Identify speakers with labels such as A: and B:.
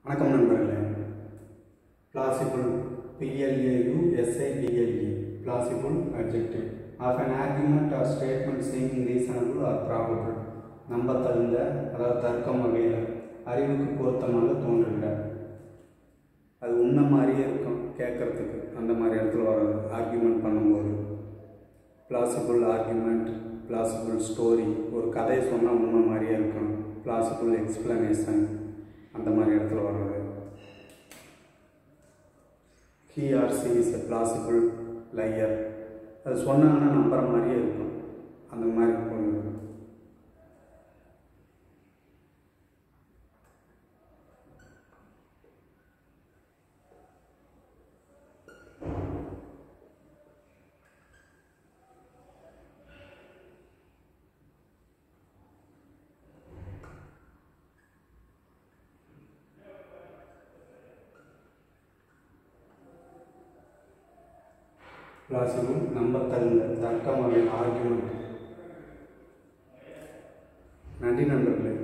A: வணக்கம் நண்பர்களே plausible P-L-A-U-S-I-B-L-E plausible adjective of an argument or statement seeming reasonable or probable நம்ப தகுந்த அதாவது தர்க்கம் வகையில் அறிவுக்கு பொருத்தமாக தோன்றுகிற அது உன்ன மாதிரியே இருக்கும் கேட்குறதுக்கு அந்த மாதிரி இடத்துல வர்றது ஆர்கியூமெண்ட் பண்ணும்போது பிளாசிபிள் ஆர்கியூமெண்ட் பிளாசிபிள் ஸ்டோரி ஒரு கதையை சொன்னால் உண்மை மாதிரியே இருக்கும் பிளாசிபிள் எக்ஸ்பிளனேஷன் அந்த மாதிரி இடத்துல வர்றது he or she is a plausible liar அது சொன்னாங்கன்னா நம்புற மாதிரியே இருக்கும் அந்த மாதிரி ஒரு பிளாசிபிள் நம்ப தகுந்த தர்க்கம் வகை ஆர்கியூமெண்ட் நன்றி நண்பர்களே